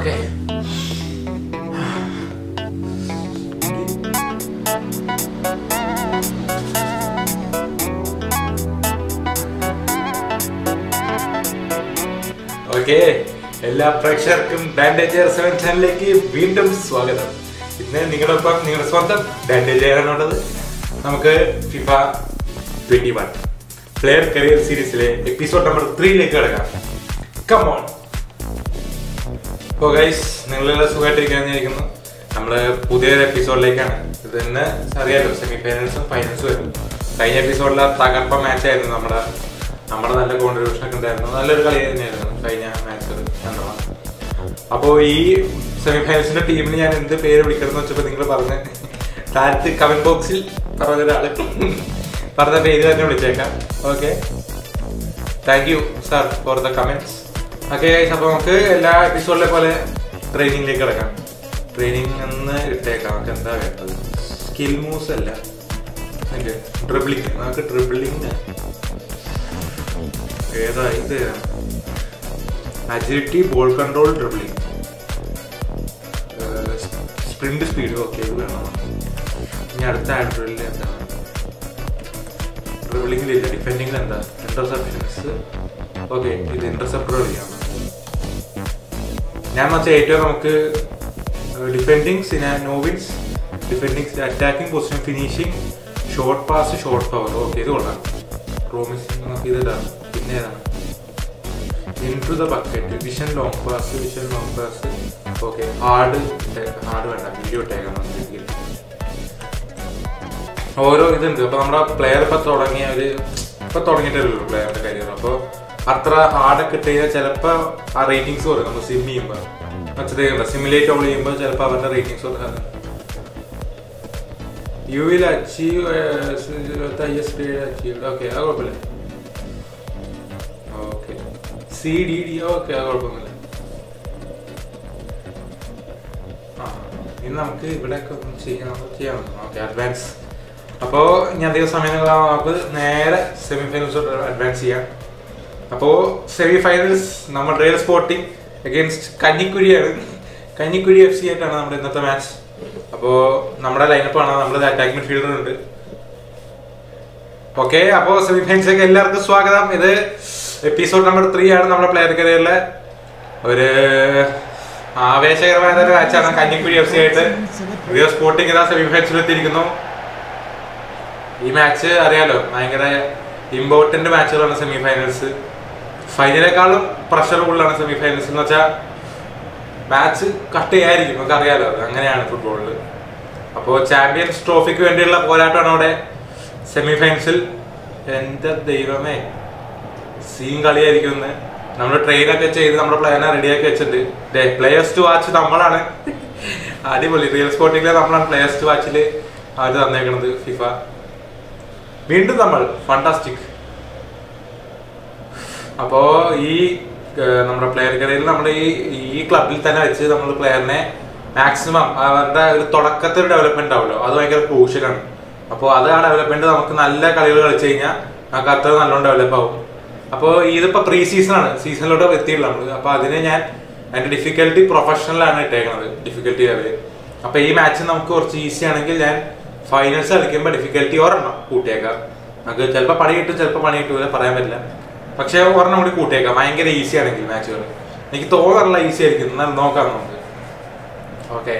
Okay okay എല്ലാ പ്രേക്ഷകർക്കും bandage seven ചാനലിലേക്ക് വീണ്ടും സ്വാഗതം ഇന്ന് നിങ്ങളൊപ്പം നിങ്ങളുടെ സ്വന്തം ബാൻഡേജ് ആണുള്ളത് നമുക്ക് FIFA twenty one player career സീരീസിലെ എപ്പിസോഡ് നമ്പർ ത്രീയിലേക്ക് കിടക്കാം കമോൺ ഓ ഗൈസ് നിങ്ങളെല്ലാം സുഖമായിട്ടിരിക്കാന്ന് വിചാരിക്കുന്നു നമ്മള് പുതിയൊരു എപ്പിസോഡിലേക്കാണ് ഇത് തന്നെ അറിയാലോ സെമി ഫൈനൽസും ഫൈനൽസും വരും കഴിഞ്ഞ എപ്പിസോഡിലെ തകർപ്പ മാച്ച് ആയിരുന്നു നമ്മുടെ നമ്മുടെ നല്ല കോൺട്രിബ്യൂഷൻ ഒക്കെ ഉണ്ടായിരുന്നു നല്ലൊരു കളി തന്നെയായിരുന്നു കഴിഞ്ഞ മാച്ച് കണ്ടോളാം അപ്പോൾ ഈ സെമി ഫൈനൽസിന്റെ ടീമിന് ഞാൻ എന്ത് പേര് വിളിക്കണം എന്ന് വെച്ചപ്പോൾ നിങ്ങൾ പറഞ്ഞ താഴത്ത് കമന്റ് ബോക്സിൽ പറഞ്ഞ ഒരാള് പറഞ്ഞ പേര് തന്നെ വിളിച്ചേക്കാം okay thank you sir for the comments okay അപ്പോൾ നമുക്ക് എല്ലാ എപ്പിസോഡിലെ പോലെ ട്രെയിനിങ്ങിലേക്ക് കിടക്കാം ട്രെയിനിങ് എന്ന് ഇട്ടേക്കാം നമുക്ക് എന്താ വേണ്ടത് സ്കിൽ മൂവ്സ് അല്ല ഡ്രിബിളിങ് നമുക്ക് ഡ്രിബിളിങ് ഏതാ ഇത് agility ball control dribbling sprint speed okay ഇത് വേണം ഇനി അടുത്ത ആൻഡ്രോയിഡിൽ എന്താണ് ഡ്രിബിളിംഗിലില്ല ഡിഫെൻഡിങ്ങിൽ എന്താ ഇന്റർസെപ്ഷൻസ് ഓക്കെ ഇത് ഇന്റർസെപ്റ്റർ കളിയാണ് ഞാൻ വെച്ചാൽ ഏറ്റവും നമുക്ക് ഡിഫെൻഡിങ് സിന നോവിൻസ് defending attacking position finishing short pass short power okay ഇത് കൊള്ളാം പ്രോമിസിംഗ് നമുക്ക് ഇത് ഇതാണ് പിന്നെ ഏതാണ് into the bucket vision long pass vision long pass okay hard hard വേണ്ട വീഡിയോ ഇട്ടേക്കാം നമുക്ക് ഓരോ ഇതുണ്ട് അപ്പൊ നമ്മുടെ പ്ലെയർ ഇപ്പൊ തുടങ്ങിയ ഒരു ഇപ്പൊ തുടങ്ങിയിട്ടല്ലോ പ്ലെയറിന്റെ കരിയർ അപ്പൊ അത്ര ഹാർഡൊക്കെ ഇട്ട് കഴിഞ്ഞാൽ ചിലപ്പോ ആ റേറ്റിംഗ്സ് കുറയും നമ്മൾ സിം ചെയ്യുമ്പോ മറ്റേ സിമുലേറ്റ് ഓൾ ചെയ്യുമ്പോൾ ചിലപ്പോൾ അവരുടെ റേറ്റിംഗ്സ് കുറയും you will achieve highest grade achieve okay അത് കുഴപ്പമില്ല okay C D D okay അത് കുഴപ്പമൊന്നുമില്ല ആ ഇനി നമുക്ക് ഇവിടെയൊക്കെ ഒന്ന് ചെയ്യാൻ ചെയ്യാൻ ഓക്കെ അഡ്വാൻസ് അപ്പോൾ ഞാൻ അധികം സമയം നമുക്ക് നേരെ സെമി ഫൈനൽസ് അഡ്വാൻസ് ചെയ്യാം അപ്പോൾ സെമി ഫൈനൽസ് നമ്മൾ റെയൽ സ്പോർട്ടിംഗ് അഗേൻസ്റ്റ് കഞ്ഞിക്കുഴിയാണ് കഞ്ഞിക്കുഴി എഫ് സി ആയിട്ടാണ് നമ്മുടെ ഇന്നത്തെ മാച്ച് അപ്പോൾ നമ്മുടെ ലൈനപ്പ് ആണ് നമ്മുടെ അറ്റാക്ക് മിഡ്ഫീൽഡർ ഉണ്ട് ഓക്കെ അപ്പോൾ സെമി ഫൈനൽസിലേക്ക് എല്ലാവർക്കും സ്വാഗതം ഇത് എപ്പിസോഡ് നമ്പർ ത്രീ ആണ് നമ്മുടെ പ്ലെയർ കരിയറിലെ ഒരു ആവേശകരമായ ഒരു മാച്ചാണ് കഞ്ഞിക്കുഴി എഫ് സി ആയിട്ട് റിയോ സ്പോർട്ടിംഗ് ഇതാ സെമി ഫൈനൽസിൽ എത്തിയിരിക്കുന്നു ഈ മാച്ച് അറിയാലോ ഭയങ്കര ഇമ്പോർട്ടന്റ് മാച്ചുകളാണ് സെമി ഫൈനൽസ് ഫൈനലിനേക്കാളും പ്രഷർ ഉള്ളാണ് സെമി ഫൈനൽസ് എന്ന് വെച്ചാൽ മാച്ച് കട്ട് ചെയ്യായിരിക്കും നമുക്ക് അറിയാലോ അത് അങ്ങനെയാണ് ഫുട്ബോളിൽ അപ്പോൾ ചാമ്പ്യൻസ് ട്രോഫിക്ക് വേണ്ടിയുള്ള പോരാട്ടമാണ് അവിടെ സെമി ഫൈനൽസിൽ എൻ്റെ ദൈവമേ സീൻ കളിയായിരിക്കും ഇന്ന് നമ്മൾ ട്രെയിനൊക്കെ ചെയ്ത് നമ്മുടെ പ്ലാനെ റെഡിയാക്കി വെച്ചിട്ടുണ്ട് പ്ലേയേഴ്സ് ടു വാച്ച് നമ്മളാണ് അടിപൊളി റിയൽ സ്പോർട്ടിങ്ങിലെ നമ്മളാണ് പ്ലേയേഴ്സ് ടു വാച്ചിൽ അവർ തന്നേക്കണത് ഫിഫ വീണ്ടും നമ്മൾ ഫണ്ടാസ്റ്റിക് അപ്പോ ഈ ഏഹ്, നമ്മുടെ പ്ലെയർ കരിയറിൽ നമ്മൾ ഈ ഈ ക്ലബിൽ തന്നെ വെച്ച് നമ്മൾ പ്ലെയറിനെ മാക്സിമം അവരുടെ ഒരു തുടക്കത്തിൽ ഡെവലപ്മെന്റ് ആവുമല്ലോ അത് ഭയങ്കര ക്രൂഷ്യലാണ് അപ്പോൾ അത് ആ ഡെവലപ്മെന്റ് നമുക്ക് നല്ല കളികൾ കളിച്ചു കഴിഞ്ഞാൽ നമുക്ക് അത്ര നല്ലോണം ഡെവലപ്പ് ആവും അപ്പോൾ ഇതിപ്പോ പ്രീ സീസൺ ആണ് സീസണിലോട്ട് എത്തിയില്ല നമ്മൾ അപ്പോൾ അതിനെ ഞാൻ അതിന്റെ ഡിഫിക്കൽട്ടി പ്രൊഫഷണലാണ് ഇട്ടേക്കുന്നത് ഡിഫിക്കൽട്ടി ലെവല് അപ്പോൾ ഈ മാച്ച് നമുക്ക് കുറച്ച് ഈസി ആണെങ്കിൽ ഞാൻ ഫൈനൽസ് കളിക്കുമ്പോൾ ഡിഫിക്കൽട്ടി ഒരെണ്ണം കൂട്ടിയേക്കാം നമുക്ക് ചിലപ്പോൾ പണി കിട്ടും ചിലപ്പോൾ പണി കിട്ടൂല പറയാൻ പറ്റില്ല പക്ഷേ ഒരെണ്ണം കൂടി കൂട്ടിയേക്കാം ഭയങ്കര ഈസി ആണെങ്കിൽ മാച്ചുകൾ എനിക്ക് തോന്നാറില്ല ഈസി ആയിരിക്കും എന്നാൽ നോക്കാം നമുക്ക് okay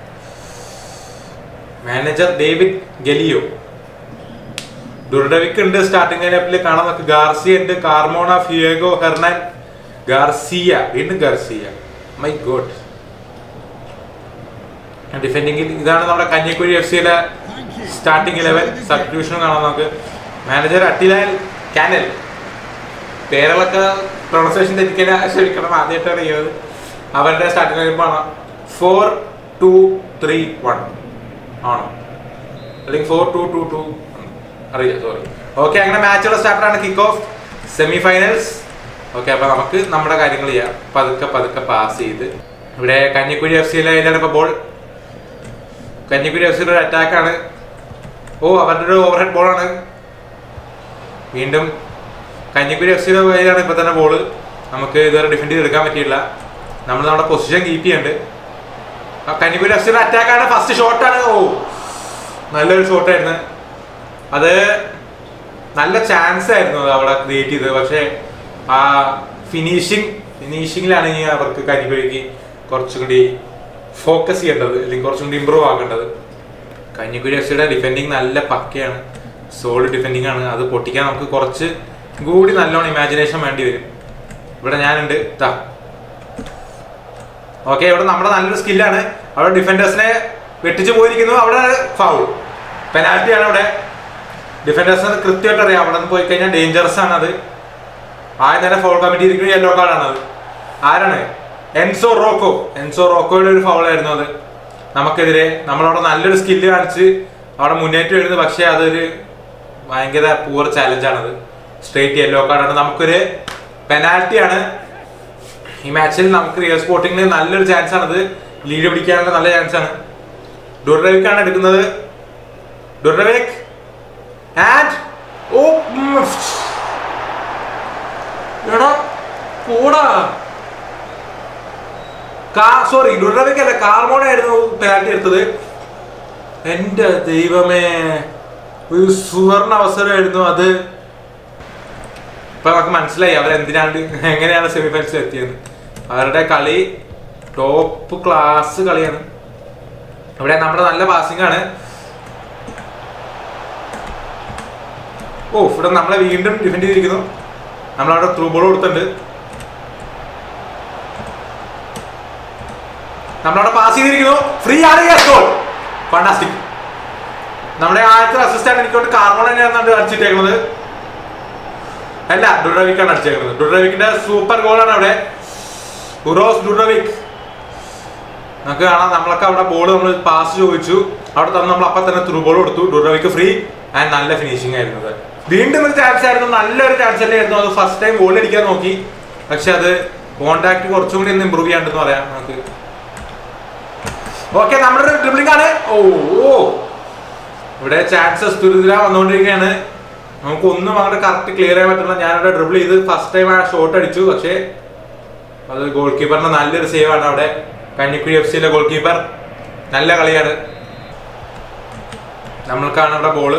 manager David Galio Djurdjevic ഉണ്ട് സ്റ്റാർട്ടിംഗ് ലൈനപ്പിൽ കാണാൻ നമുക്ക് ഗാർസിയ ഉണ്ട് കാർമോണ ഫിയേഗോ ഹെർണാൻ ഗാർസിയ വീണ്ടും ഗാർസിയ മൈ ഗോഡ് ഡിഫെൻഡിങ്ങിൽ ഇതാണ് നമ്മുടെ കഞ്ഞിക്കുഴി എഫ് സിയുടെ സ്റ്റാർട്ടിംഗ് ഇലവൻ സബ്സ്റ്റിറ്റ്യൂഷൻ കാണാം നമുക്ക് മാനേജർ അട്ടിലാൽ കാനൽ പേരുകളൊക്കെ പ്രൊണൗൺസിയേഷൻ തെറ്റിക്കാൻ ക്ഷമിക്കണം ആദ്യമായിട്ടാണ് ചെയ്യുന്നത് അവരുടെ സ്റ്റാർട്ടിംഗ് ലൈനപ്പാണ് ഫോർ ടു ത്രീ വൺ ആണോ അല്ലെങ്കിൽ ഫോർ ടു ടു ടു അറിയില്ല സോറി ഓക്കെ അങ്ങനെ മാച്ചുള്ള സ്റ്റാർട്ടറാണ് kick off semi finals okay അപ്പൊ നമുക്ക് നമ്മുടെ കാര്യങ്ങൾ ചെയ്യാം പതുക്കെ പതുക്കെ പാസ് ചെയ്ത് ഇവിടെ കഞ്ഞിക്കുഴി എഫ് സിയിലെ ഇതിലാണ് ഇപ്പൊ ബോൾ കഞ്ഞിക്കുഴി എഫ് സിയുടെ ഒരു അറ്റാക്കാണ് ഓ അവരുടെ ഒരു ഓവർ ഹെഡ് ബോളാണ് വീണ്ടും കഞ്ഞിക്കുഴി എഫ് സിയുടെ കയ്യിലാണ് ഇപ്പൊ തന്നെ ബോള് നമുക്ക് ഇതുവരെ ഡിഫെൻഡ് ചെയ്തെടുക്കാൻ പറ്റിയില്ല നമ്മൾ നമ്മുടെ പൊസിഷൻ കീപ്പ് ചെയ്യുന്നുണ്ട് കനിക്കുരി എഫ് സിയുടെ അറ്റാക്കാണ് ഫസ്റ്റ് ഷോട്ടാണ് ഓ നല്ലൊരു ഷോട്ടായിരുന്നു അത് നല്ല ചാൻസ് ആയിരുന്നു അത് അവിടെ ക്രിയേറ്റ് ചെയ്തത് പക്ഷേ ആ ഫിനിഷിങ് ഫിനിഷിങ്ങിലാണ് ഇനി അവർക്ക് കനിക്കുഴിക്ക് കുറച്ചും കൂടി ഫോക്കസ് ചെയ്യേണ്ടത് അല്ലെങ്കിൽ കുറച്ചും കൂടി ഇമ്പ്രൂവ് ആക്കേണ്ടത് കഞ്ഞിക്കുഴി എഫ് സിയുടെ ഡിഫെൻഡിങ് നല്ല പക്കയാണ് സോളിഡ് ഡിഫെൻഡിങ് ആണ് അത് പൊട്ടിക്കാൻ നമുക്ക് കുറച്ച് കൂടി നല്ലോണം ഇമാജിനേഷൻ വേണ്ടി വരും ഇവിടെ ഞാനുണ്ട് താ ഓക്കെ ഇവിടെ നമ്മുടെ നല്ലൊരു സ്കില്ലാണ് അവിടെ ഡിഫൻഡേഴ്സിനെ വെട്ടിച്ചു പോയിരിക്കുന്നു അവിടെ ഫൗൾ പെനാൽറ്റിയാണ് ഇവിടെ ഡിഫൻഡേഴ്സിന് കൃത്യമായിട്ട് അറിയാം അവിടെ നിന്ന് പോയി കഴിഞ്ഞാൽ ഡേഞ്ചറസ് ആണ് അത് ആദ്യം തന്നെ ഫൗൾ കമ്മിറ്റി ഇരിക്കുന്ന യെല്ലോ കാർഡാണ് അത് ആരാണ് എൻസോ റോക്കോ എൻസോ റോക്കോയുടെ ഒരു ഫൗൾ ആയിരുന്നു അത് നമുക്കെതിരെ നമ്മളവിടെ നല്ലൊരു സ്കില്ല് കാണിച്ച് അവിടെ മുന്നേറ്റം വരുന്നത് പക്ഷേ അതൊരു ഭയങ്കര പൂർ ചാലഞ്ചാണത് സ്ട്രേറ്റ് യെല്ലോ കാർഡാണ് നമുക്കൊരു പെനാൽറ്റിയാണ് ഈ മാച്ചിൽ നമുക്ക് റിയൽ സ്പോർട്ടിങ്ങിന് നല്ലൊരു ചാൻസ് ആണത് ലീഡ് പിടിക്കാനുള്ള നല്ല ചാൻസ് ആണ് ഡുറവേക്കാണ് എടുക്കുന്നത് ഡുറവേക്ക് ആൻഡ് ഓ ഉം, എടാ പോടാ കാ സോറി ഡുറവേക്ക് അല്ല കാർമോണ ആയിരുന്നു പെനാൽറ്റി എടുത്തത് എന്റെ ദൈവമേ ഒരു സുവർണ അവസരമായിരുന്നു അത് ഇപ്പൊ നമുക്ക് മനസ്സിലായി അവരെന്തിനാണ്ട് എങ്ങനെയാണ് സെമി ഫൈനൽസിൽ എത്തിയത് അവരുടെ കളി ടോപ്പ് ക്ലാസ് കളിയാണ് ഇവിടെ നമ്മുടെ നല്ല പാസിംഗ് ആണ് ഓ ഇവിടെ നമ്മളെ വീണ്ടും ഡിഫെൻഡ് ചെയ്തിരിക്കുന്നു നമ്മളവിടെ ത്രൂ ബോൾ കൊടുത്തിട്ടുണ്ട് നമ്മളവിടെ പാസ് ചെയ്തിരിക്കുന്നു ഫ്രീ ആണ് യെസ് ഗോൾ ഫണ്ടാസ്റ്റിക് നമ്മുടെ ആദ്യത്തെ അസിസ്റ്റാണ് എനിക്കൊണ്ട് കാർമോൺ തന്നെയാണ് അടിച്ചിട്ടേക്കുന്നത് അല്ല ഡുഡവിക്കാണ് അടിച്ചേക്കുന്നത് ഡുഡവിക്കിന്റെ സൂപ്പർ ഗോളാണ് അവിടെ ഉറോസ് ഡുഡവിക് നമുക്ക് കാണാം നമ്മളൊക്കെ അവിടെ ബോൾ നമ്മൾ പാസ് ചോദിച്ചു അവിടെ തന്നെ നമ്മൾ അപ്പം തന്നെ ത്രൂ ബോൾ കൊടുത്തു ഡുഡവിക്ക് ഫ്രീ ആൻഡ് നല്ല ഫിനിഷിംഗ് ആയിരുന്നു അത് വീണ്ടും ഒരു ചാൻസ് ആയിരുന്നു നല്ലൊരു ചാൻസ് തന്നെ ആയിരുന്നു അത് ഫസ്റ്റ് ടൈം ഗോൾ അടിക്കാൻ നോക്കി പക്ഷെ അത് കോണ്ടാക്ട് കുറച്ചും കൂടി ഒന്ന് ഇമ്പ്രൂവ് ചെയ്യാണ്ടെന്ന് പറയാം നമുക്ക് ഓക്കെ നമ്മുടെ ഒരു ഡ്രിബ്ലിംഗ് ആണ് ഓ ഓ ഇവിടെ ചാൻസസ് തുരിതര വന്നുകൊണ്ടിരിക്കുകയാണ് നമുക്ക് ഒന്നും അങ്ങോട്ട് കറക്റ്റ് ക്ലിയർ ചെയ്യാൻ പറ്റില്ല ഞാനിവിടെ ഡ്രിബിൾ ചെയ്ത് ഫസ്റ്റ് ടൈം ആ ഷോട്ട് അടിച്ചു പക്ഷേ അത് ഗോൾ കീപ്പറിന്റെ നല്ലൊരു സേവ് ആണ് അവിടെ കന്നിക്കുഴി എഫ് സിയിലെ ഗോൾ കീപ്പർ നല്ല കളിയാണ് നമ്മൾക്കാണ് ഇവിടെ ബോള്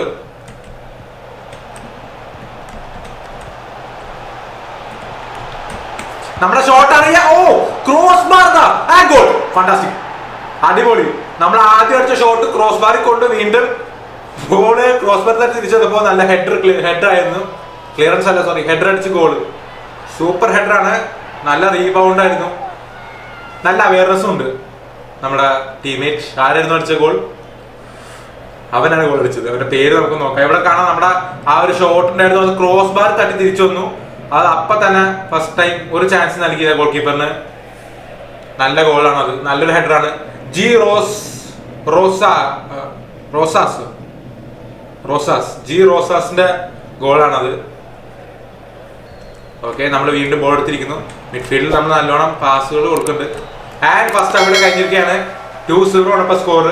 നമ്മുടെ ഷോട്ട് അറിയാം oh cross bar goal fantastic അടിപൊളി നമ്മൾ ആദ്യം അടിച്ച ഷോട്ട് ക്രോസ് ബാറിൽ കൊണ്ട് വീണ്ടും ഗോള് ക്രോസ് ബാർ തന്നെ തിരിച്ചു വന്നപ്പോൾ നല്ല ഹെഡർ ഹെഡർ ആയിരുന്നു ക്ലിയറൻസ് അല്ല സോറി ഹെഡർ അടിച്ച് ഗോള് സൂപ്പർ ഹെഡർ ആണ് നല്ല റീബൗണ്ട് ആയിരുന്നു നല്ല അവയർനെസ്സും ഉണ്ട് നമ്മുടെ ടീമേറ്റ് ആരായിരുന്നു അടിച്ച ഗോൾ അവനാണ് ഗോൾ അടിച്ചത് അവന്റെ പേര് നമുക്ക് നോക്കാം ഇവിടെ കാണാം നമ്മുടെ ആ ഒരു ഷോട്ട് ഉണ്ടായിരുന്നു അത് ക്രോസ് ബാർ തട്ടി തിരിച്ചു വന്നു അത് അപ്പൊ തന്നെ ഫസ്റ്റ് ടൈം ഒരു ചാൻസ് നൽകിയത് ഗോൾ കീപ്പറിന് നല്ല ഗോളാണ് അത് നല്ലൊരു ഹെഡറാണ് ജി റോസ് റോസ ആ, റോസാസ് റോസാസ് ജി റോസാസിന്റെ ഗോളാണത് ഓക്കെ നമ്മൾ വീണ്ടും ബോൾ എടുത്തിരിക്കുന്നു മിഡ്ഫീൽഡിൽ നമ്മൾ നല്ലോണം പാസുകൾ കൊടുക്കുന്നുണ്ട് ആൻഡ് ഫസ്റ്റ് അവിടെ കഴിഞ്ഞിരിക്കുകയാണ് ടു സീറോ ആണ് ഇപ്പൊ സ്കോർ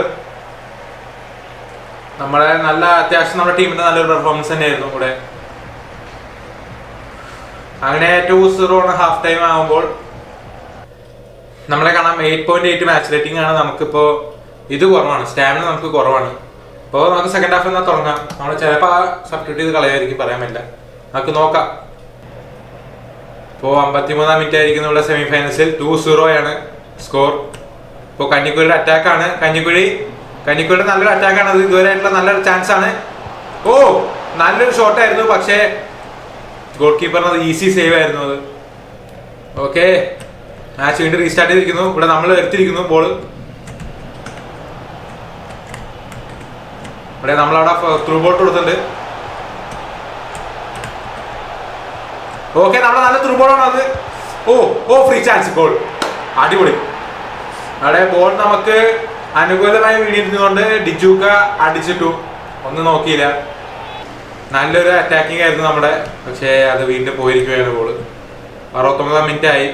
നമ്മളെ നല്ല അത്യാവശ്യം നമ്മുടെ ടീമിന്റെ നല്ലൊരു പെർഫോമൻസ് തന്നെയായിരുന്നു ഇവിടെ അങ്ങനെ ടു സീറോ ആണ് ഹാഫ് ടൈം ആകുമ്പോൾ നമ്മളെ കാണാം eight point eight match rating ആണ് നമുക്കിപ്പോ ഇത് കുറവാണ് സ്റ്റാമിന നമുക്ക് കുറവാണ് അപ്പോൾ നമുക്ക് സെക്കൻഡ് ഹാഫ് എന്നാൽ തുടങ്ങാം നമ്മൾ ചിലപ്പോൾ സബ്സ്റ്റിറ്റ്യൂട്ട് ചെയ്ത് കളയായിരിക്കും പറയാൻ പറ്റില്ല നമുക്ക് നോക്കാം ഇപ്പോൾ അമ്പത്തിമൂന്നാം മിനിറ്റ് ആയിരിക്കും നമ്മുടെ സെമി ഫൈനൽസിൽ ടു സീറോ ആണ് സ്കോർ ഇപ്പോൾ കഞ്ഞിക്കുഴിയുടെ അറ്റാക്ക് ആണ് കഞ്ഞിക്കുഴി കഞ്ഞിക്കുഴിയുടെ നല്ലൊരു അറ്റാക്ക് ആണ് അത് ഇതുവരെ ആയിട്ടുള്ള നല്ലൊരു ചാൻസ് ആണ് ഓ നല്ലൊരു ഷോട്ട് ആയിരുന്നു പക്ഷേ ഗോൾ കീപ്പറിന് അത് ഈസി സേവ് ആയിരുന്നു അത് ഓക്കെ മാച്ച് വീണ്ടും റീസ്റ്റാർട്ട് ചെയ്തിരിക്കുന്നു ഇവിടെ നമ്മൾ എടുത്തിരിക്കുന്നു ബോൾ ഇവിടെ നമ്മളവിടെ ത്രൂ ബോട്ട് കൊടുത്തിട്ടുണ്ട് ഓക്കെ നമ്മൾ നല്ല ത്രൂ ബോളാണ് അത് oh oh free chance goal അടിപൊളി അവിടെ ബോൾ നമുക്ക് അനുകൂലമായി വീണിരുന്നുകൊണ്ട് ഡിജൂക്ക അടിച്ചിട്ടു ഒന്നും നോക്കിയില്ല നല്ലൊരു അറ്റാക്കിംഗ് ആയിരുന്നു നമ്മുടെ പക്ഷേ അത് വീണ്ടും പോയിരിക്കുകയാണ് ബോള് അറുപത്തൊമ്പതാം മിനിറ്റ് ആയി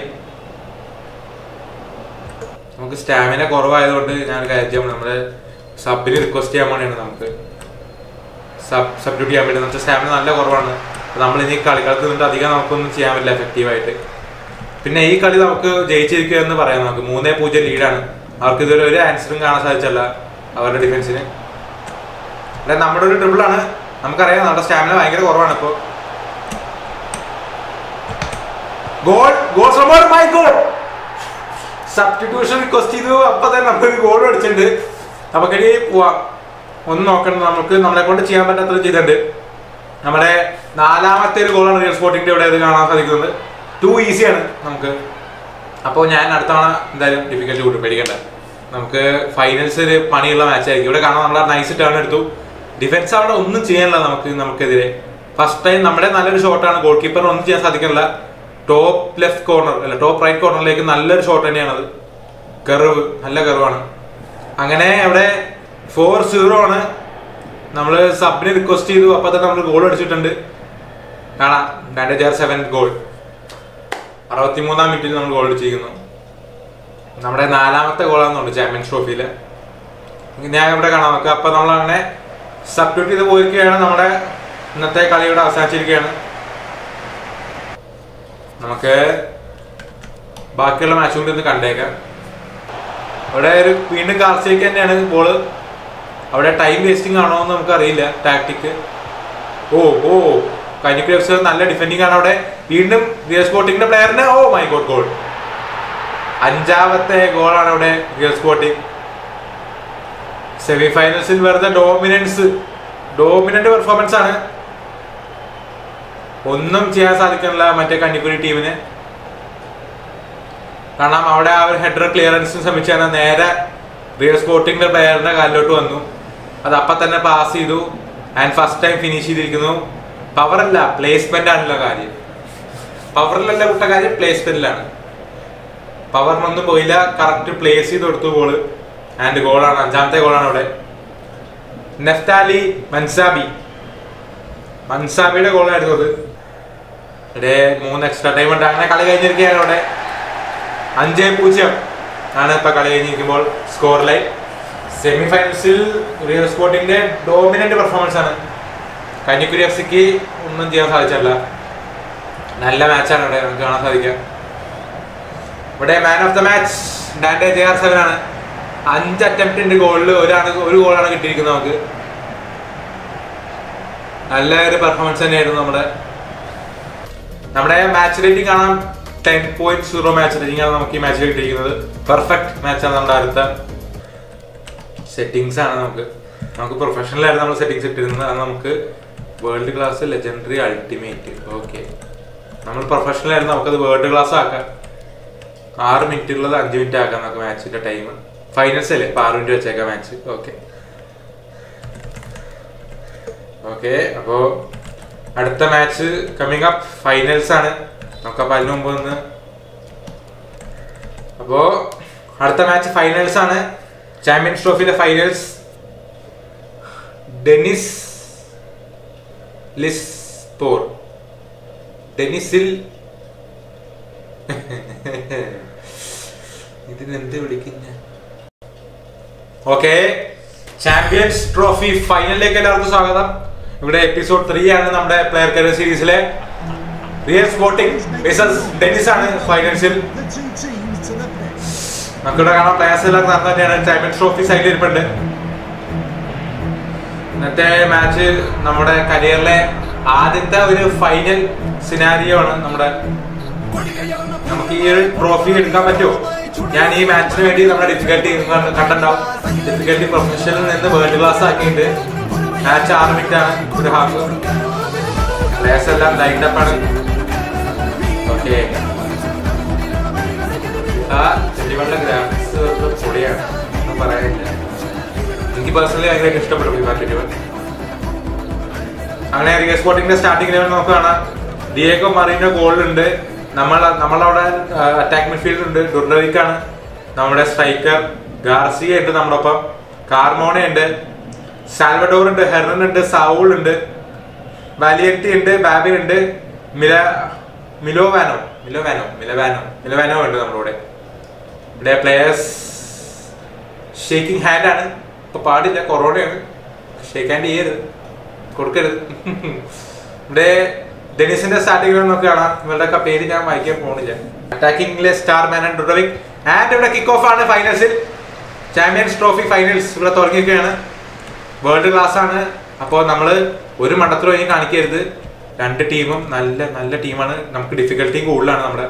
നമുക്ക് സ്റ്റാമിന കുറവായതുകൊണ്ട് ഞാൻ ഒരു കാര്യം ചെയ്യാം നമ്മുടെ സബിന് റിക്വസ്റ്റ് ചെയ്യാൻ വേണ്ടിയാണ് നമുക്ക് സബ് സബ്സ്റ്റിറ്റ്യൂട്ട് ചെയ്യാൻ വേണ്ടി നമുക്ക് സ്റ്റാമിന നല്ല കുറവാണ് അപ്പോൾ നമ്മൾ ഇനി കളിക്കാലത്ത് നിന്നിട്ട് അധികം നമുക്കൊന്നും ചെയ്യാൻ പറ്റില്ല എഫക്റ്റീവായിട്ട് പിന്നെ ഈ കളി നമുക്ക് ജയിച്ചിരിക്കുക എന്ന് പറയാം നമുക്ക് മൂന്നേ പൂജ്യം ലീഡാണ് അവർക്ക് ഇതുവരെ ഒരു ആൻസറും കാണാൻ സാധിച്ചല്ല അവരുടെ ഡിഫൻസിന് അല്ല നമ്മുടെ ഒരു ട്രിപ്പിൾ ആണ് നമുക്കറിയാം നമ്മുടെ സ്റ്റാമിന ഭയങ്കര കുറവാണ് ഇപ്പോൾ ഗോൾ ഗോൾ ശ്രമോർ മൈ ഗോൾ സബ്സ്റ്റിറ്റ്യൂഷൻ റിക്വസ്റ്റ് ചെയ്തു അപ്പൊ തന്നെ നമുക്ക് ഗോൾ അടിച്ചിട്ടുണ്ട് നമുക്കിനി പോവാം ഒന്ന് നോക്കണം നമുക്ക് നമ്മളെ കൊണ്ട് ചെയ്യാൻ പറ്റാത്ത ചെയ്തിട്ടുണ്ട് നമ്മുടെ നാലാമത്തെ ഒരു ഗോളാണ് റിയൽ സ്പോർട്ടിന്റെ ഇവിടെ ഇത് കാണാൻ സാധിക്കുന്നത് ടു ഈസിയാണ് നമുക്ക് അപ്പോൾ ഞാൻ അടുത്ത തവണ എന്തായാലും ഡിഫിക്കൽട്ടി കൂട്ടും പേടിക്കണ്ട നമുക്ക് ഫൈനൽസ് ഒരു പണിയുള്ള മാച്ച് ആയിരിക്കും ഇവിടെ കാണാൻ നമ്മൾ നൈസ് ടേൺ എടുത്തു ഡിഫൻസ് അവിടെ ഒന്നും ചെയ്യാനില്ല നമുക്ക് നമുക്കെതിരെ ഫസ്റ്റ് ടൈം നമ്മുടെ നല്ലൊരു ഷോട്ടാണ് ഗോൾ കീപ്പർ ഒന്നും ചെയ്യാൻ സാധിക്കില്ല ടോപ്പ് ലെഫ്റ്റ് കോർണർ അല്ല ടോപ്പ് റൈറ്റ് കോർണറിലേക്ക് നല്ലൊരു ഷോട്ട് തന്നെയാണത് കർവ് നല്ല കർവാണ് അങ്ങനെ അവിടെ ഫോർ സീറോ ആണ് നമ്മൾ സബിനെ റിക്വസ്റ്റ് ചെയ്തു അപ്പൊ തന്നെ നമ്മൾ ഗോൾ അടിച്ചിട്ടുണ്ട് കാണാം രണ്ടായിരത്തി സെവൻ ഗോൾ അറുപത്തിമൂന്നാം മിനിറ്റിൽ നമ്മൾ ഗോൾ അടിച്ചിരിക്കുന്നു നമ്മുടെ നാലാമത്തെ ഗോളാണെന്നുണ്ട് ചാമ്പ്യൻസ് ട്രോഫിയിൽ ഞാൻ ഇവിടെ കാണാം നമുക്ക് അപ്പൊ നമ്മൾ അങ്ങനെ സബ്സ്റ്റിറ്റ്യൂട്ട് ചെയ്ത് പോയിരിക്കുകയാണ് നമ്മുടെ ഇന്നത്തെ കളിയുടെ അവസാനിച്ചിരിക്കുകയാണ് നമുക്ക് ബാക്കിയുള്ള മാച്ച് കൂടി ഒന്ന് കണ്ടേക്കാം അവിടെ ഒരു വീണ്ടും കാർച്ചയ്ക്ക് തന്നെയാണ് ബോള് അവിടെ ടൈം വേസ്റ്റിംഗ് ആണോ എന്ന് നമുക്ക് അറിയില്ല ടാക്ടിക് ഓ ഓ കഞ്ഞിക്കുരി എഫ് സി നല്ല ഡിഫെൻഡിങ് ആണ് അവിടെ വീണ്ടും റിയൽ സ്പോർട്ടിങ്ങിന്റെ പ്ലെയറിന് ഓ മൈ ഗോഡ് ഗോൾ അഞ്ചാമത്തെ ഗോളാണ് അവിടെ റിയൽ സ്പോർട്ടിങ് സെമി ഫൈനൽസിൽ വെറുതെ ഡോമിനൻസ് ഡോമിനന്റ് പെർഫോമൻസ് ആണ് ഒന്നും ചെയ്യാൻ സാധിക്കുന്നില്ല മറ്റേ കഞ്ഞിക്കുരി ടീമിന് കാരണം അവിടെ ആ ഒരു ഹെഡർ ക്ലിയറൻസിന് ശ്രമിച്ചാണ് നേരെ റിയൽ സ്പോർട്ടിങ്ങിന്റെ പ്ലെയറിന്റെ കാലിലോട്ട് വന്നു അത് അപ്പൊ തന്നെ പാസ് ചെയ്തു ആൻഡ് ഫസ്റ്റ് ടൈം ഫിനിഷ് ചെയ്തിരിക്കുന്നു പവർ അല്ല പ്ലേസ്മെന്റ് ആണല്ലോ കാര്യം പവറിലല്ല വിട്ട കാര്യം പ്ലേസ്മെന്റിലാണ് പവറിനൊന്നും പോയില്ല കറക്റ്റ് പ്ലേസ് ചെയ്ത് കൊടുത്തു ഗോള് ആൻഡ് ഗോളാണ് അഞ്ചാമത്തെ ഗോളാണ് അവിടെ നെഫ്റ്റാലി മൻസാബി മൻസാബിയുടെ ഗോളായിരുന്നു അത് ഇവിടെ മൂന്ന് എക്സ്ട്രാ ടൈം ഉണ്ട് അങ്ങനെ കളി കഴിഞ്ഞിരിക്കുകയാണ് അവിടെ അഞ്ച് പൂജ്യം ആണ് ഇപ്പൊ കളി കഴിഞ്ഞിരിക്കുമ്പോൾ സ്കോർ ലൈൻ സെമി ഫൈനൽസിൽ റിയൽ സ്പോർട്ടിന്റെ ഡോമിനന്റ് പെർഫോമൻസ് ആണ് കഞ്ഞിക്കുരി എഫ് സിക്ക് ഒന്നും ചെയ്യാൻ സാധിച്ചല്ല നല്ല മാച്ചാണ് ഇവിടെ നമുക്ക് കാണാൻ സാധിക്കുക ഇവിടെ man of the match Dande J R seven ആണ് അഞ്ച് അറ്റംപ്റ്റിന്റെ ഗോളിൽ ഒരാണ് ഒരു ഗോളാണ് കിട്ടിയിരിക്കുന്നത് നമുക്ക് നല്ല ഒരു പെർഫോമൻസ് തന്നെയായിരുന്നു നമ്മുടെ നമ്മുടെ മാച്ച് റേറ്റിംഗ് കാണാൻ ten point zero match rating ആണ് നമുക്ക് ഈ മാച്ചിൽ കിട്ടിയിരിക്കുന്നത് പെർഫെക്റ്റ് മാച്ചാണ് നമ്മുടെ അടുത്ത സെറ്റിങ്സ് ആണ് നമുക്ക് നമുക്ക് പ്രൊഫഷണൽ ആയിരുന്നു നമ്മൾ സെറ്റിങ്സ് ഇട്ടിരുന്നത് അത് നമുക്ക് world class legendary ultimate okay നമ്മൾ പ്രൊഫഷണൽ ആയിരുന്നു നമുക്കത് വേൾഡ് ക്ലാസ് ആക്കാം ആറ് മിനിറ്റ് ഉള്ളത് അഞ്ച് മിനിറ്റ് ആക്കാം നമുക്ക് മാച്ചിന്റെ ടൈം ഫൈനൽസ് അല്ലേ ഇപ്പൊ ആറ് മിനിറ്റ് വെച്ചേക്കാം മാച്ച് ഓക്കെ ഓക്കെ അപ്പോ അടുത്ത മാച്ച് കമ്മിങ് അപ്പ് ഫൈനൽസ് ആണ് നമുക്കപ്പോ അതിന് മുമ്പ് ഒന്ന് അപ്പോ അടുത്ത മാച്ച് ഫൈനൽസ് ആണ് ചാമ്പ്യൻസ് ട്രോഫിയുടെ ഫൈനൽസ് ഡെന്നിസ് ലിസ്പോർ ഡെന്നിസിൽ ഇതിനെന്ത് വിളിക്കുന്ന ഓക്കെ ചാമ്പ്യൻസ് ട്രോഫി ഫൈനലിലേക്ക് എല്ലാവർക്കും സ്വാഗതം ഇവിടെ എപ്പിസോഡ് ത്രീ ആണ് നമ്മുടെ പ്ലെയർ കരിയർ സീരീസിലെ റിയൽ സ്പോർട്ടിംഗ് വേഴ്സസ് ഡെന്നിസ് ആണ് ഫൈനൽസിൽ The two teams to the pitch. നമുക്കിവിടെ കാണാം പ്ലേയേഴ്സ് എല്ലാം നടന്നു തന്നെയാണ് ചാമ്പ്യൻസ് ട്രോഫി സൈഡിൽ ഇരിപ്പുണ്ട് ഇന്നത്തെ മാച്ച് നമ്മുടെ കരിയറിലെ ആദ്യത്തെ ഒരു ഫൈനൽ സിനാരിയോ ആണ് നമ്മുടെ നമുക്ക് ഈ ഒരു ട്രോഫി എടുക്കാൻ പറ്റുമോ ഞാൻ ഈ മാച്ചിന് വേണ്ടി നമ്മുടെ ഡിഫിക്കൽട്ടി കണ്ടുണ്ടാവും ഡിഫിക്കൽട്ടി പ്രൊഫഷനിൽ നിന്ന് വേൾഡ് ക്ലാസ് ആക്കിയിട്ട് മാച്ച് ആറ് മിനിറ്റ് ആണ് ഒരു ഹാഫ് പ്ലേയേഴ്സ് എല്ലാം ലൈൻഡ് അപ്പ് ആണ് ഓക്കെ ആ ചെടിവെള്ള ഗ്രാഫിക്സ് പൊടിയാണ് ഒന്നും പറയാനില്ല എനിക്ക് പേഴ്സണലി ഭയങ്കരമായിട്ട് ഇഷ്ടപ്പെട്ടു ഫിഫ ട്വന്റി വൺ അങ്ങനെ റിയ സ്പോർട്ടിന്റെ സ്റ്റാർട്ടിംഗ് ലെവൽ നമുക്ക് കാണാം ഡിയേഗോ മറീനോ ഗോളിലുണ്ട് നമ്മൾ നമ്മളവിടെ അറ്റാക്ക് മിഡ്ഫീൽഡ് ഉണ്ട് ഡുർഡറിക്കാണ് നമ്മുടെ സ്ട്രൈക്കർ ഗാർസിയ ഉണ്ട് നമ്മുടെ ഒപ്പം കാർമോണ ഉണ്ട് സാൽവഡോർ ഉണ്ട് ഹെറൻ ഉണ്ട് സൗൾ ഉണ്ട് വാലിയറ്റി ഉണ്ട് ബാബിൻ ഉണ്ട് മില മിലോവാനോ മിലോവാനോ മിലവാനോ മിലവാനോ ഉണ്ട് നമ്മുടെ കൂടെ ഇവിടെ പ്ലേയേഴ്സ് ഷേക്കിംഗ് ഹാൻഡ് ആണ് ഇപ്പൊ പാടില്ല കൊറോണയാണ് ഷേക്ക് ഹാൻഡ് ചെയ്യരുത് കൊടുക്കരുത് ഇവിടെ ഡെനിസിന്റെ സ്റ്റാർട്ടിംഗ് നമുക്ക് കാണാം ഇവരുടെ ഒക്കെ പേര് ഞാൻ വായിക്കാൻ പോകുന്നില്ല അറ്റാക്കിംഗിലെ സ്റ്റാർ മാൻ ആൻഡ് ഡുഡവിക് ആൻഡ് ഇവിടെ കിക്ക് ഓഫ് ആണ് ഫൈനൽസിൽ ചാമ്പ്യൻസ് ട്രോഫി ഫൈനൽസ് ഇവിടെ തുടങ്ങിയൊക്കെയാണ് വേൾഡ് ക്ലാസ് ആണ് അപ്പോൾ നമ്മൾ ഒരു മണ്ടത്തിലും ഇനി കാണിക്കരുത് രണ്ട് ടീമും നല്ല നല്ല ടീമാണ് നമുക്ക് ഡിഫിക്കൽട്ടി കൂടുതലാണ് നമ്മുടെ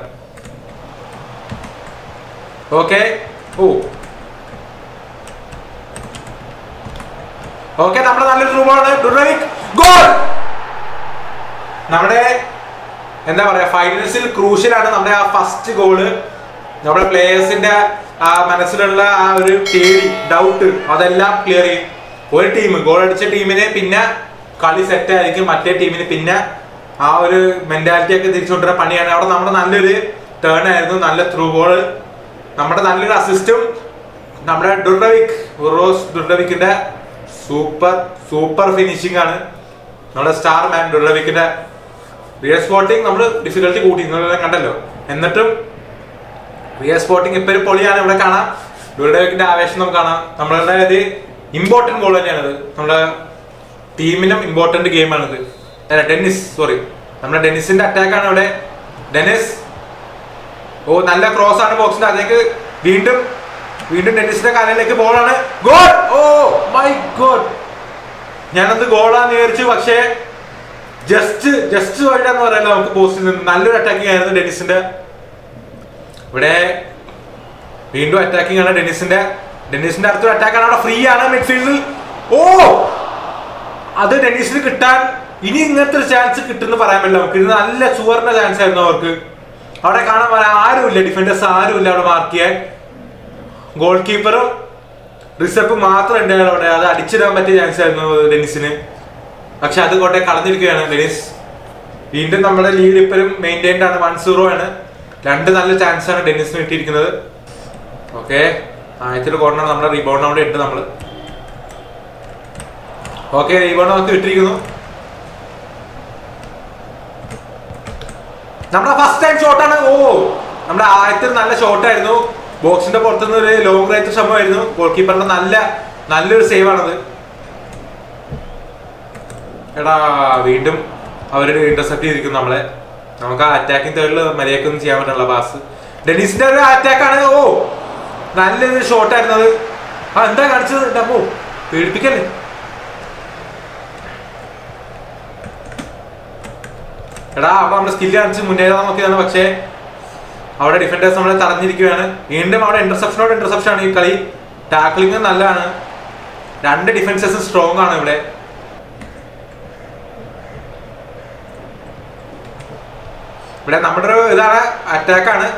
ഓക്കെ ഓ ഓക്കെ നമ്മുടെ നല്ലൊരു റൂമാണ് ഡുഡവിക് ഗോൾ നമ്മുടെ എന്താ പറയാ ഫൈനൽസിൽ ക്രൂഷ്യലാണ് നമ്മുടെ ആ ഫസ്റ്റ് ഗോള് നമ്മുടെ പ്ലേയേഴ്സിന്റെ ആ മനസ്സിലുള്ള ആ ഒരു പേടി ഡൗട്ട് അതെല്ലാം ക്ലിയർ ചെയ്യും ഒരു ടീം ഗോൾ അടിച്ച ടീമിന് പിന്നെ കളി സെറ്റ് ആയിരിക്കും മറ്റേ ടീമിന് പിന്നെ ആ ഒരു മെന്റാലിറ്റി ഒക്കെ തിരിച്ചുകൊണ്ടുവരുന്ന പണിയാണ് അവിടെ നമ്മുടെ നല്ലൊരു ടേൺ ആയിരുന്നു നല്ല ത്രൂ ബോൾ നമ്മുടെ നല്ലൊരു അസിസ്റ്റും നമ്മുടെ ഡുർഡവിക് ഉറോസ് ഡുർഡവിക്കിന്റെ സൂപ്പർ സൂപ്പർ ഫിനിഷിംഗ് ആണ് നമ്മുടെ സ്റ്റാർ മാൻ ഡുർഡവിക്കിന്റെ റിയൽ സ്പോർട്ടിങ് നമ്മൾ ഡിഫിക്കൽട്ടി കൂട്ടി നിങ്ങളെല്ലാം കണ്ടല്ലോ എന്നിട്ടും റിയൽ സ്പോർട്ടിങ് ഇപ്പൊ ഒരു പൊളിയാണ് ഇവിടെ കാണാം ഡുർഡവിക്കിന്റെ ആവേശം നമുക്ക് കാണാം നമ്മളുടെ ഒരു ഇമ്പോർട്ടന്റ് ഗോൾ തന്നെയാണിത് നമ്മുടെ ടീമിനും ഇമ്പോർട്ടന്റ് ഗെയിമാണിത് അല്ല ഡെന്നിസ് സോറി നമ്മുടെ ഡെന്നിസിന്റെ അറ്റാക്ക് ആണ് ഇവിടെ ഡെന്നിസ് ഓ നല്ല ക്രോസ് ആണ് ബോക്സിന്റെ അതിലേക്ക് വീണ്ടും വീണ്ടും ഡെന്നിസിന്റെ കാലിലേക്ക് ബോളാണ് ഗോൾ ഓ മൈ ഗോഡ് ഞാനത് ഗോളാന്ന് വിചാരിച്ചു പക്ഷേ ജസ്റ്റ് ജസ്റ്റ് വൈഡാന്ന് പറയാലോ നമുക്ക് പോസ്റ്റിൽ നിന്ന് നല്ലൊരു അറ്റാക്കിംഗ് ആയിരുന്നു ഡെന്നിസിന്റെ ഇവിടെ വീണ്ടും അറ്റാക്കിംഗ് ആണ് ഡെന്നിസിന്റെ ഡെന്നിസിന്റെ അടുത്തൊരു അറ്റാക്ക് ആണ് അവിടെ ഫ്രീ ആണ് മിഡ്ഫീൽഡിൽ ഓ അത് ഡെന്നിസിന് കിട്ടാൻ ഇനി ഇങ്ങനത്തെ ഒരു ചാൻസ് കിട്ടുമെന്ന് പറയാൻ പറ്റില്ല നമുക്ക് ഇത് നല്ല സുവർണ ചാൻസ് ആയിരുന്നു അവർക്ക് അവിടെ കാണാൻ വരാൻ ആരുമില്ല ഡിഫൻഡേഴ്സ് ആരുമില്ല അവിടെ മാർക്ക് ചെയ്യാൻ ഗോൾ കീപ്പറും റിസപ്പ് മാത്രം ഉണ്ടായിരുന്നു അവിടെ അത് അടിച്ചിടാൻ പറ്റിയ ചാൻസ് ആയിരുന്നു ഡെന്നിസിന് പക്ഷെ അത് കോട്ടെ കളഞ്ഞിരിക്കുകയാണ് ഡെനിസ് വീണ്ടും നമ്മുടെ ലീഡ് ഇപ്പോഴും മെയിൻറ്റൈൻഡ് ആണ് വൺ സീറോ ആണ് രണ്ട് നല്ല ചാൻസ് ആണ് ഡെന്നിസിന് കിട്ടിയിരിക്കുന്നത് ഓക്കെ ആദ്യത്തെ കോർണർ നമ്മുടെ റീബൗണ്ട് അവിടെ ഉണ്ട് നമ്മൾ ഓക്കെ റീബൗണ്ട് നമുക്ക് കിട്ടിയിരിക്കുന്നു നമ്മുടെ ഫസ്റ്റ് ടൈം ഷോട്ടാണ് ഓ നമ്മുടെ ആദ്യത്തെ നല്ല ഷോട്ടായിരുന്നു ബോക്സിന്റെ പുറത്തുനിന്ന് ഒരു ലോങ് റേഞ്ച് ശ്രമമായിരുന്നു ഗോൾ കീപ്പറിന്റെ നല്ല നല്ലൊരു സേവ് ആണത് എടാ വീണ്ടും അവര് ഇന്റർസെപ്റ്റ് ചെയ്തിരിക്കുന്നു നമ്മളെ നമുക്ക് ആ അറ്റാക്കിംഗ് തേർഡിൽ മര്യാദക്കൊന്നും ചെയ്യാൻ പറ്റുള്ള പാസ് ഡെനിസിന്റെ ഒരു അറ്റാക്ക് ആണ് ഓ നല്ലൊരു ഷോട്ട് ആയിരുന്നു അത് ആ എന്താ കാണിച്ചത് ഡമ്മോ പേടിപ്പിക്കല്ലേ എടാ അപ്പൊ നമ്മുടെ സ്കില്ല് കാണിച്ച് മുന്നേറാൻ നോക്കിയതാണ് പക്ഷേ അവിടെ ഡിഫൻഡേഴ്സ് നമ്മളെ തടഞ്ഞിരിക്കുകയാണ് വീണ്ടും അവിടെ ഇന്റർസെപ്ഷനോട് ഇന്റർസെപ്ഷൻ ആണ് ഈ കളി ടാക്ലിംഗ് നല്ലതാണ് രണ്ട് ഡിഫൻസസ് സ്ട്രോങ് ആണ് ഇവിടെ ഇവിടെ നമ്മുടെ ഒരു ഇതാണ് അറ്റാക്ക് ആണ്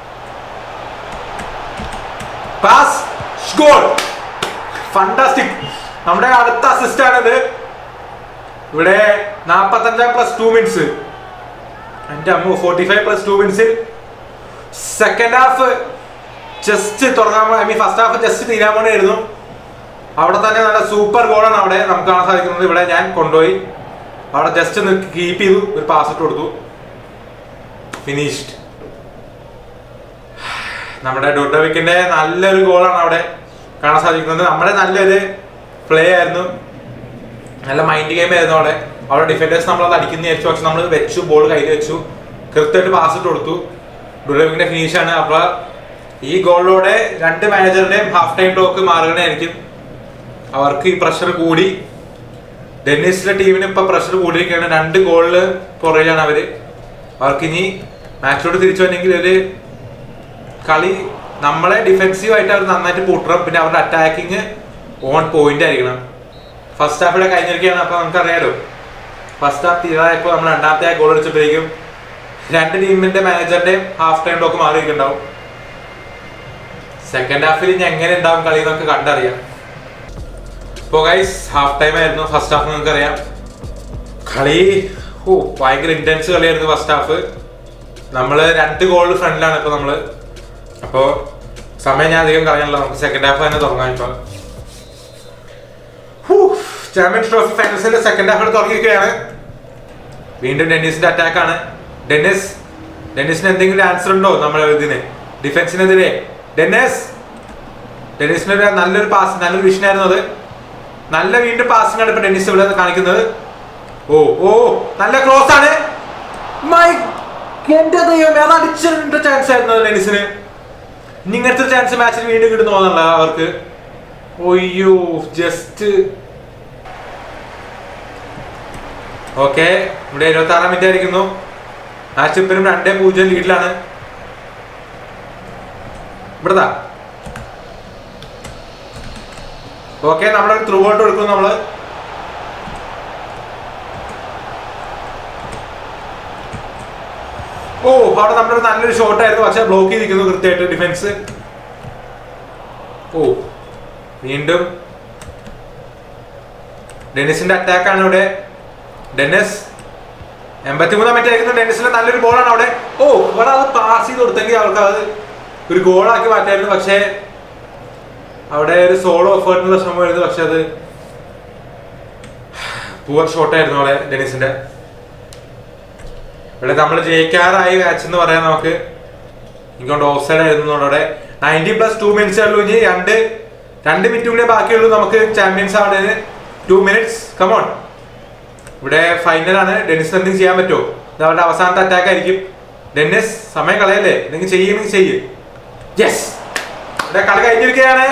പാസ് ഗോൾ ഫണ്ടാസ്റ്റിക് നമ്മുടെ അടുത്ത അസിസ്റ്റ് ആണിത് ഇവിടെ നാപ്പത്തഞ്ചാം പ്ലസ് ടു മിനിറ്റ്സ് എന്റെ അമ്മ ഫോർട്ടി ഫൈവ് പ്ലസ് ടു മിനിറ്റ്സിൽ സെക്കൻഡ് ഹാഫ് ജസ്റ്റ് തുടങ്ങാൻ I mean first half just തീരാൻ വേണ്ടിയായിരുന്നു അവിടെ തന്നെ നല്ല സൂപ്പർ ഗോളാണ് അവിടെ നമുക്ക് കാണാൻ സാധിക്കുന്നത് ഇവിടെ ഞാൻ കൊണ്ടുപോയി അവിടെ ജസ്റ്റ് ഒന്ന് കീപ്പ് ചെയ്തു ഒരു പാസ് ഇട്ട് കൊടുത്തു ഫിനിഷ്ഡ് നമ്മുടെ ഡൊഡവിക്കിന്റെ നല്ലൊരു ഗോളാണ് അവിടെ കാണാൻ സാധിക്കുന്നത് നമ്മുടെ നല്ലൊരു പ്ലേ ആയിരുന്നു നല്ല മൈൻഡ് ഗെയിം ആയിരുന്നു അവിടെ അവിടെ ഡിഫൻഡേഴ്സ് നമ്മളത് അടിക്കുന്ന വിചാരിച്ചു പക്ഷെ നമ്മൾ വെച്ചു ബോൾ കയ്യിൽ വെച്ചു കൃത്യമായിട്ട് പാസ് ഇട്ട് കൊടുത്തു ഡുഡവിക്കിന്റെ ഫിനിഷ് ആണ് അപ്പൊ ഈ ഗോളിലൂടെ രണ്ട് മാനേജറുടെയും ഹാഫ് ടൈം ടോക്ക് മാറുകയായിരിക്കും അവർക്ക് ഈ പ്രഷർ കൂടി ഡെന്നിസിന്റെ ടീമിന് ഇപ്പൊ പ്രഷർ കൂടിയിരിക്കുകയാണ് രണ്ട് ഗോളില് പുറകിലാണ് അവര് അവർക്ക് ഇനി മാച്ചിലോട്ട് തിരിച്ചു വന്നെങ്കിൽ ഒരു കളി നമ്മളെ ഡിഫെൻസീവ് ആയിട്ട് അവർ നന്നായിട്ട് പൂട്ടണം പിന്നെ അവരുടെ അറ്റാക്കിങ് ഓൺ പോയിന്റ് ആയിരിക്കണം ഫസ്റ്റ് ഹാഫ് ഇവിടെ കഴിഞ്ഞിരിക്കുകയാണ് അപ്പൊ നമുക്കറിയാലോ ഫസ്റ്റ് ഹാഫ് തീരായപ്പോൾ നമ്മൾ രണ്ടാമത്തെ ഗോൾ അടിച്ചപ്പോഴേക്കും രണ്ട് ടീമിന്റെ മാനേജറിന്റെയും ഹാഫ് ടൈം ടോക്ക് മാറിയിട്ടുണ്ടാവും സെക്കൻഡ് ഹാഫിൽ ഇനി എങ്ങനെ ഉണ്ടാവും കളി എന്നൊക്കെ കണ്ടറിയാം ഇപ്പോ ഗൈസ് ഹാഫ് ടൈം ആയിരുന്നു ഫസ്റ്റ് ഹാഫ് നിങ്ങൾക്ക് അറിയാം കളി ഓ ഭയങ്കര ഇന്റൻസ് കളിയായിരുന്നു ഫസ്റ്റ് ഹാഫ് നമ്മള് രണ്ട് ഗോൾ ഫ്രണ്ടിലാണ് ഇപ്പൊ നമ്മള് അപ്പോ സമയം ഞാൻ അധികം കളയാനുള്ള നമുക്ക് സെക്കൻഡ് ഹാഫ് തന്നെ തുടങ്ങാം ഇപ്പൊ ചാമ്പ്യൻസ് ട്രോഫി ഫൈനൽസിന്റെ സെക്കൻഡ് ഹാഫ് തുടങ്ങിയിരിക്കുകയാണ് വീണ്ടും ഡെന്നിസിന്റെ അറ്റാക്ക് ആണ് ഡെന്നിസ് ഡെന്നിസിന് എന്തെങ്കിലും ആൻസർ ഉണ്ടോ നമ്മുടെ ഇതിന് ഡിഫൻസിനെതിരെ ഡെന്നിസ് ഡെന്നിസിന് ഒരു നല്ലൊരു പാസ് നല്ലൊരു വിഷൻ ആയിരുന്നു അത് നല്ല വീണ്ടും പാസിംഗ് ആണ് ഇപ്പൊ ഡെന്നിസ് ഇവിടെ കാണിക്കുന്നത് ഓ ഓ നല്ല ക്രോസ് ആണ് എന്റെ ദൈവമേ അത് അടിച്ചിട്ട് ചാൻസ് ആയിരുന്നു ലെനിസിന് ഇനി ഇങ്ങനത്തെ ചാൻസ് മാച്ചിൽ വീണ്ടും കിട്ടുന്നോന്നല്ല അവർക്ക് ഒയ്യോ ജസ്റ്റ് ഓക്കെ ഇവിടെ ഇരുപത്തി ആറാം മിനിറ്റ് ആയിരിക്കുന്നു മാച്ച് ഇപ്പഴും രണ്ടേ പൂജ്യം ലീഡിലാണ് ഇവിടുതാ ഓക്കെ നമ്മുടെ ത്രൂ ഔട്ട് കൊടുക്കും നമ്മള് ഓ അവിടെ നമ്മുടെ ഒരു നല്ലൊരു ഷോട്ട് ആയിരുന്നു പക്ഷെ ബ്ലോക്ക് ചെയ്തിരിക്കുന്നു കൃത്യമായിട്ട് ഡിഫൻസ് ഓ വീണ്ടും ഡെന്നിസിന്റെ അറ്റാക്ക് ആണ് ഇവിടെ ഡെന്നിസ് എൺപത്തിമൂന്നാം മിനിറ്റ് ആയിരിക്കുന്നു ഡെന്നിസിന്റെ നല്ലൊരു ബോളാണ് അവിടെ ഓ ഇവിടെ അത് പാസ് ചെയ്ത് കൊടുത്തെങ്കിൽ അവർക്ക് അത് ഒരു ഗോളാക്കി മാറ്റായിരുന്നു പക്ഷേ അവിടെ ഒരു സോളോ എഫേർട്ടിനുള്ള ശ്രമമായിരുന്നു പക്ഷെ അത് പുവർ ഷോട്ടായിരുന്നു അവിടെ ഡെന്നിസിന്റെ ഇവിടെ നമ്മൾ ജയിക്കാറായി മാച്ച് എന്ന് പറയാൻ നമുക്ക് എനിക്കൊണ്ട് ഓഫ് സൈഡ് ആയിരുന്നു അവിടെ നയൻറ്റി പ്ലസ് ടു മിനിറ്റ്സ് ഉള്ളൂ ഇനി രണ്ട് രണ്ട് മിനിറ്റ് കൂടെ ബാക്കിയുള്ളൂ നമുക്ക് ചാമ്പ്യൻസ് ആവുന്നതിന് ടു മിനിറ്റ്സ് കമോൺ ഇവിടെ ഫൈനലാണ് ഡെന്നിസ് എന്തെങ്കിലും ചെയ്യാൻ പറ്റുമോ ഇത് അവരുടെ അവസാനത്തെ അറ്റാക്ക് ആയിരിക്കും ഡെന്നിസ് സമയം കളയല്ലേ എന്തെങ്കിലും ചെയ്യുമെങ്കിൽ ചെയ്യ് യെസ് ഇവിടെ കളി കഴിഞ്ഞിരിക്കുകയാണ്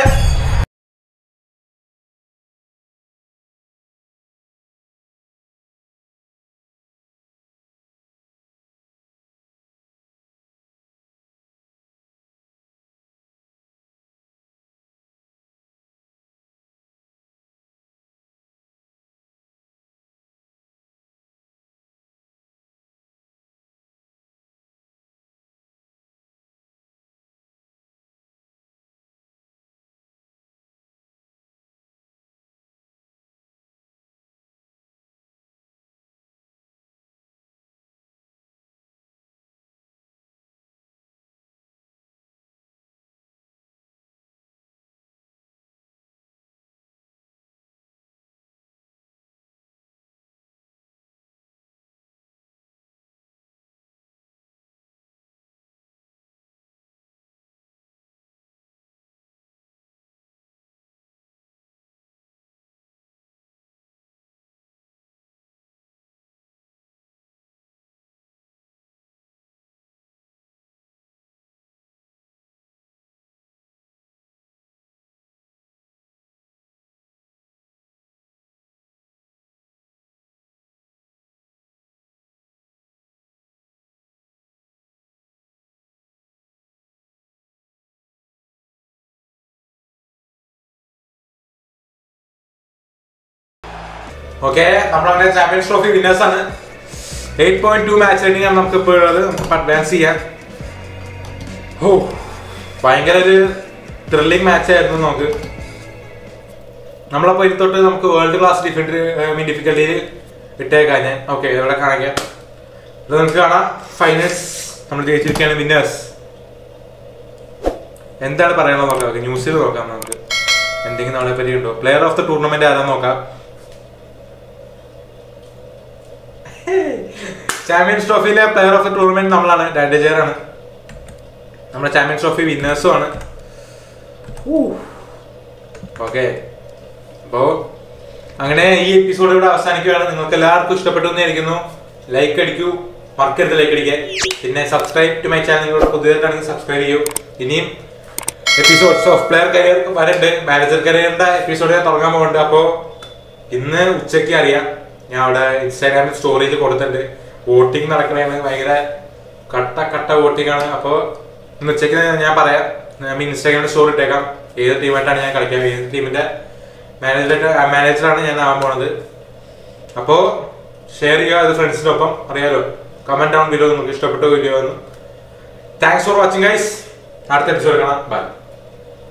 ഓക്കെ നമ്മളങ്ങനെ ചാമ്പ്യൻസ് ട്രോഫി വിന്നേഴ്സ് ആണ് eight point two match running ആണ് നമുക്ക് ഇപ്പോൾ ഉള്ളത് നമുക്ക് അഡ്വാൻസ് ചെയ്യാം ഓ ഭയങ്കര ഒരു ത്രില്ലിംഗ് മാച്ച് ആയിരുന്നു നമുക്ക് നമ്മളപ്പോൾ ഇനി തൊട്ട് നമുക്ക് വേൾഡ് ക്ലാസ് ഡിഫൻഡ് മീൻ ഡിഫിക്കൽറ്റിയിൽ ഇട്ടേക്കാം ഞാൻ ഓക്കെ ഇവിടെ കാണിക്കാം ഇത് നമുക്ക് കാണാം ഫൈനൽസ് നമ്മൾ ജയിച്ചിരിക്കുകയാണ് വിന്നേഴ്സ് എന്താണ് പറയാനുള്ളത് നോക്കാം നമുക്ക് ന്യൂസിൽ നോക്കാം നമുക്ക് എന്തെങ്കിലും നമ്മളെ പറ്റി ഉണ്ടോ പ്ലെയർ ഓഫ് ദ ടൂർണമെന്റ് ആരാന്ന് നോക്കാം ചാമ്പ്യൻസ് ട്രോഫിയിലെ പ്ലെയർ ഓഫ് ദ ടൂർണമെന്റ് നമ്മളാണ് ഡാൻഡേജർ ആണ് നമ്മുടെ ചാമ്പ്യൻസ് ട്രോഫി വിന്നേഴ്സും ആണ് ഓക്കെ അപ്പോ അങ്ങനെ ഈ എപ്പിസോഡ് ഇവിടെ അവസാനിക്കുകയാണ് നിങ്ങൾക്ക് എല്ലാവർക്കും ഇഷ്ടപ്പെട്ടു എന്ന് ഇരിക്കുന്നു ലൈക്ക് അടിക്കൂ മറക്കരുത് ലൈക്ക് അടിക്കാൻ പിന്നെ സബ്സ്ക്രൈബ് ടു മൈ ചാനൽ നിങ്ങളുടെ പുതിയതായിട്ടാണെങ്കിൽ സബ്സ്ക്രൈബ് ചെയ്യൂ ഇനിയും എപ്പിസോഡ്സ് ഓഫ് പ്ലെയർ കരിയർ വരുന്നുണ്ട് മാനേജർ കരിയറിന്റെ എപ്പിസോഡ് തുടങ്ങാൻ പോകുന്നുണ്ട് അപ്പോൾ ഇന്ന് ഉച്ചയ്ക്ക് അറിയാം ഞാൻ അവിടെ ഇൻസ്റ്റാഗ്രാമിൽ സ്റ്റോറേജ് കൊടുത്തിട്ടുണ്ട് വോട്ടിംഗ് നടക്കണേന്ന് ഭയങ്കര കട്ട കട്ട വോട്ടിംഗ് ആണ് അപ്പോൾ ഇന്ന് ഉച്ചയ്ക്ക് ഞാൻ പറയാം ഞാൻ ഇൻസ്റ്റാഗ്രാമിൽ സ്റ്റോറി ഇട്ടേക്കാം ഏത് ടീമായിട്ടാണ് ഞാൻ കളിക്കാൻ ഏത് ടീമിന്റെ മാനേജർ മാനേജറാണ് ഞാൻ ആവാൻ പോണത് അപ്പോൾ ഷെയർ ചെയ്യുക അത് ഫ്രണ്ട്സിന്റെ ഒപ്പം അറിയാലോ കമന്റ് ഡൗൺ ബിലോ നിങ്ങൾക്ക് ഇഷ്ടപ്പെട്ടോ ഇല്ലയോ എന്ന് താങ്ക്സ് ഫോർ വാച്ചിങ് ഗൈസ് അടുത്ത എപ്പിസോഡ് കാണാം ബൈ